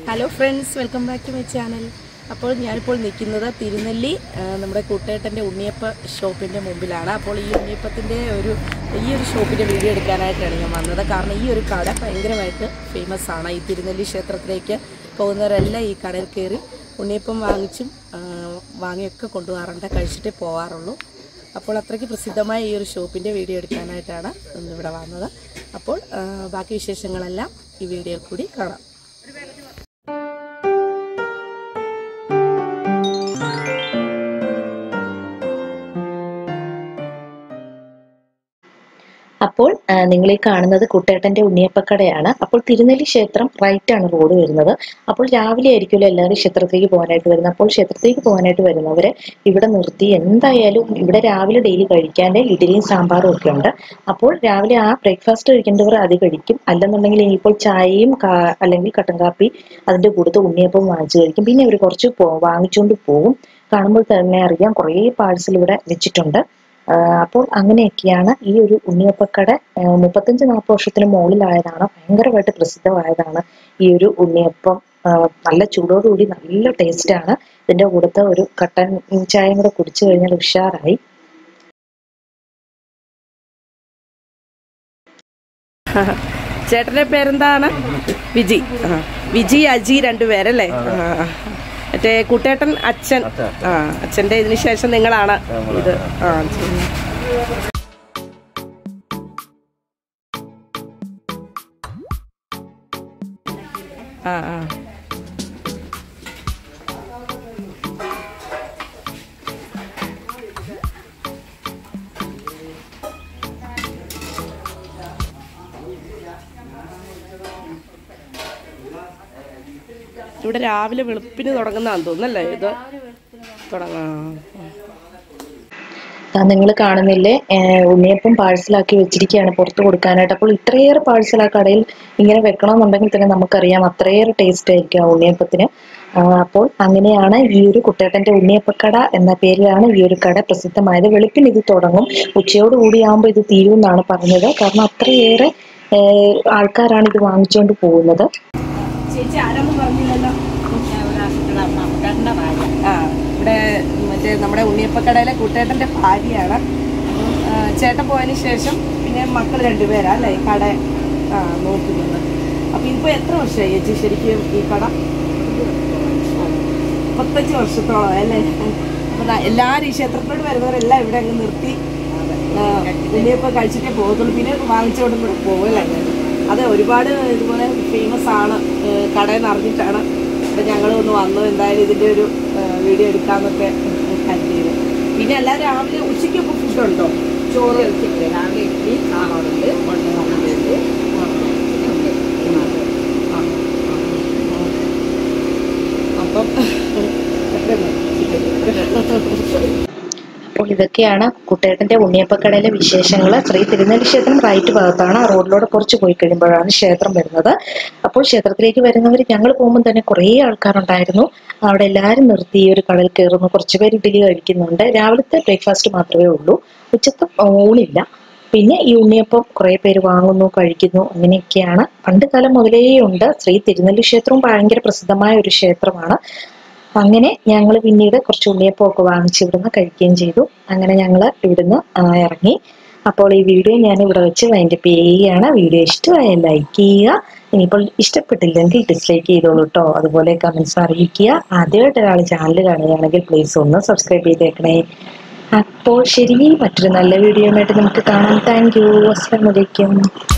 Hello friends welcome back to my channel അപ്പോൾ ഞാനിപ്പോൾ നിൽക്കുന്നത് തിരുനെല്ലി ആ, നമ്മുടെ കൂട്ടേട്ടൻ്റെ ഉണ്ണിയപ്പ ഷോപ്പിൻ്റെ മുമ്പിലാണ് അപ്പോൾ ഈ ഉണ്ണിയപ്പത്തിൻ്റെ ഒരു ഈ ഒരു ഷോപ്പിൻ്റെ വീഡിയോ എടുക്കാനായിട്ടാണ് ഞാൻ വന്നത് കാരണം ഈ ഒരു കട ഭയങ്കരമായിട്ട് ഫേമസ് ആണ് ഈ തിരുനെല്ലി ക്ഷേത്രത്തിലേക്ക് പോകുന്നവരെല്ലാം ഈ കടയിൽ കയറി ഉണ്ണിയപ്പം വാങ്ങിച്ചും ആ, വാങ്ങിയൊക്കെ കൊണ്ടുപോകാറുണ്ട് കഴിച്ചിട്ടേ പോകാറുള്ളൂ അപ്പോൾ അത്രയ്ക്ക് പ്രസിദ്ധമായ ഈ ഒരു ഷോപ്പിൻ്റെ വീഡിയോ എടുക്കാനായിട്ടാണ് ഇന്ന് ഇവിടെ വന്നത് അപ്പോൾ ആ, ബാക്കി വിശേഷങ്ങളെല്ലാം ഈ വീഡിയോയിൽ കൂടി കാണാം അപ്പോൾ ആ, നിങ്ങൾ ഈ കാണുന്നത് കുട്ടേട്ടന്റെ ഉണ്ണിയപ്പക്കടയാണ് അപ്പോൾ തിരുനെല്ലി ക്ഷേത്രം റൈറ്റ് ആണ് റോഡ് വരുന്നത് അപ്പോൾ രാവിലെ ആയിരിക്കുമല്ലോ എല്ലാവരും ക്ഷേത്രത്തിലേക്ക് പോകാനായിട്ട് വരുന്നത് അപ്പോൾ ക്ഷേത്രത്തിലേക്ക് പോകാനായിട്ട് വരുന്നവരെ ഇവിടെ നിർത്തി എന്തായാലും ഇവിടെ രാവിലെ ഡെയിലി കഴിക്കാൻ്റെ ഇഡലിയും സാമ്പാറും ഒക്കെ ഉണ്ട് അപ്പോൾ രാവിലെ ആ ബ്രേക്ക്ഫാസ്റ്റ് കഴിക്കേണ്ടവർ അത് കഴിക്കും അല്ലെന്നുണ്ടെങ്കിൽ ഇനിയിപ്പോൾ ചായയും കാ- അല്ലെങ്കിൽ കട്ടൻ കാപ്പി അതിന്റെ കൂട്ടത്ത് ഉണ്ണിയപ്പം വാങ്ങിച്ചു കഴിക്കും പിന്നെ അവർ കുറച്ച് പോ വാങ്ങിച്ചുകൊണ്ട് പോകും കാണുമ്പോൾ തന്നെ അറിയാം കുറേ പാഴ്സൽ ഇവിടെ വെച്ചിട്ടുണ്ട് ആ, അപ്പോൾ അങ്ങനെയൊക്കെയാണ് ഈ ഒരു ഉണ്ണിയപ്പക്കട ആ, മുപ്പത്തഞ്ച് നാൽപ്പത് വർഷത്തിന് മുകളിലായതാണ് ഭയങ്കരമായിട്ട് പ്രസിദ്ധമായതാണ് ഈ ഒരു ഉണ്ണിയപ്പം ആ, നല്ല ചൂടോടുകൂടി നല്ല ടേസ്റ്റ് ആണ് ഇതിന്റെ കൂടത്തെ ഒരു കട്ടൻ ചായയും കൂടെ കുടിച്ചു കഴിഞ്ഞാൽ ഉഷാറായി ചേട്ടന്റെ പേരെന്താണ് വിജി ആ. വിജി അജി രണ്ടുപേരല്ലേ ആ. മറ്റേ കുട്ടേട്ടൻ അച്ഛൻ ആ അച്ഛന്റെ ഇതിന് ശേഷം നിങ്ങളാണ് ഇത് ആ ചെയ്യുന്നത്. ആ ആ ഇവിടെ രാവിലെ വെളുപ്പിന് തുടങ്ങുന്നതാന്ന് തോന്നുന്നല്ലേ ഇത് തുടങ്ങാം നിങ്ങൾ കാണുന്നില്ലേ ഏഹ് ഉണ്ണിയപ്പം പാഴ്സലാക്കി വെച്ചിരിക്കുകയാണ് പുറത്ത് കൊടുക്കാനായിട്ട് അപ്പോൾ ഇത്രയേറെ പാഴ്സൽ ആ കടയിൽ ഇങ്ങനെ വെക്കണമെന്നുണ്ടെങ്കിൽ തന്നെ നമുക്കറിയാം അത്രയേറെ ടേസ്റ്റ് ആയിരിക്കും ആ ഉണ്ണിയപ്പത്തിന് ആ, അപ്പോൾ അങ്ങനെയാണ് ഈ ഒരു കുട്ടേട്ടന്റെ ഉണ്ണിയപ്പക്കട എന്ന പേരിലാണ് ഈ ഒരു കട പ്രസിദ്ധമായത് വെളുപ്പിന് ഇത് തുടങ്ങും ഉച്ചയോട് കൂടിയാകുമ്പോൾ ഇത് തീരുമെന്നാണ് പറഞ്ഞത് കാരണം അത്രയേറെ ഏഹ് ആൾക്കാരാണ് ഇത് വാങ്ങിച്ചുകൊണ്ട് പോകുന്നത് ചേച്ചി ആരാന്ന് പറഞ്ഞില്ലല്ലോ ആ ഇവിടെ മറ്റേ നമ്മുടെ ഉണ്ണിയപ്പക്കടയിലെ കൂട്ടേട്ടന്റെ ഭാര്യയാണ് അപ്പം, ആ, ചേട്ടൻ പോയതിന് ശേഷം പിന്നെ മക്കൾ രണ്ടുപേരാ അല്ലേ ഈ കട ആ നോക്കുന്നത് അപ്പൊ ഇപ്പൊ എത്ര വർഷമായി ചേച്ചി ശരിക്കും ഈ കട മുപ്പത്തഞ്ച് വർഷത്തോളം അല്ലേ അപ്പൊ ദാ എല്ലാരും ഈ ക്ഷേത്രത്തിലോട്ട് വരുന്നവരെല്ലാം ഇവിടെ അങ്ങ് നിർത്തി ആ, ഉണ്ണിയപ്പം കഴിച്ചിട്ടേ പോകത്തുള്ളൂ പിന്നെ വാങ്ങിച്ചുകൊണ്ട് കൂടെ പോകും അല്ലേ അതെ ഒരുപാട് ഇതുപോലെ ഫേമസ് ആണ് ഏ, കടയിൽ നിന്ന് അറിഞ്ഞിട്ടാണ് അപ്പം ഞങ്ങൾ ഒന്ന് വന്നു എന്തായാലും ഇതിൻ്റെ ഒരു ഏ, വീഡിയോ എടുക്കാമെന്നൊക്കെ കരുതിയത് പിന്നെ എല്ലാവരും രാവിലെ ഉച്ചയ്ക്കൊക്കെ ഫുഡ് ഉണ്ടോ ചോറ് രാവിലെ ഇഡ്ഡലി സാമ്പാറുണ്ട് കൊണ്ടുവന്നിട്ടുണ്ട് അപ്പം അപ്പോൾ ഇതൊക്കെയാണ് കുട്ടേട്ടന്റെ ഉണ്ണിയപ്പക്കടയിലെ വിശേഷങ്ങൾ ശ്രീ തിരുനെല്ലി ക്ഷേത്രം റൈറ്റ് ഭാഗത്താണ് ആ റോഡിലൂടെ കുറച്ച് പോയി കഴിയുമ്പോഴാണ് ക്ഷേത്രം വരുന്നത് അപ്പോൾ ക്ഷേത്രത്തിലേക്ക് വരുന്നവർ ഞങ്ങൾ പോകുമ്പോൾ തന്നെ കുറേ ആൾക്കാരുണ്ടായിരുന്നു അവിടെ എല്ലാവരും നിർത്തി ഈ ഒരു കടയിൽ കയറുന്നു കുറച്ച് പേര് ഇഡ്ഡലി കഴിക്കുന്നുണ്ട് രാവിലത്തെ ബ്രേക്ക്ഫാസ്റ്റ് മാത്രമേ ഉള്ളൂ ഉച്ചത്തെ ഊണില്ല പിന്നെ ഈ ഉണ്ണിയപ്പം കുറേ പേര് വാങ്ങുന്നു കഴിക്കുന്നു അങ്ങനെയൊക്കെയാണ് പണ്ട് കാലം മുതലേ ഉണ്ട് ശ്രീ തിരുനെല്ലി ക്ഷേത്രവും ഭയങ്കര പ്രസിദ്ധമായ ഒരു ക്ഷേത്രമാണ് അങ്ങനെ ഞങ്ങൾ പിന്നീട് കുറച്ച് ഉണ്ണിയപ്പമൊക്കെ വാങ്ങിച്ച് ഇവിടുന്ന് കഴിക്കുകയും ചെയ്തു അങ്ങനെ ഞങ്ങൾ ഇവിടുന്ന് ആ, ഇറങ്ങി അപ്പോൾ ഈ വീഡിയോ ഞാൻ ഇവിടെ വെച്ച് വൈൻഡപ്പ് ചെയ്യുകയാണ് വീഡിയോ ഇഷ്ടമായ ലൈക്ക് ചെയ്യുക ഇനിയിപ്പോൾ ഇഷ്ടപ്പെട്ടില്ലെങ്കിൽ ഡിസ്ലൈക്ക് ചെയ്തോളൂ കേട്ടോ അതുപോലെ കമൻസ് അറിയിക്കുക ആദ്യമായിട്ട് ഒരാൾ ചാനൽ കാണുകയാണെങ്കിൽ പ്ലീസ് ഒന്ന് സബ്സ്ക്രൈബ് ചെയ്തേക്കണേ അപ്പോൾ ശരി മറ്റൊരു നല്ല വീഡിയോ ആയിട്ട് നമുക്ക് കാണാം താങ്ക് യു അസ്സാം വലൈക്കും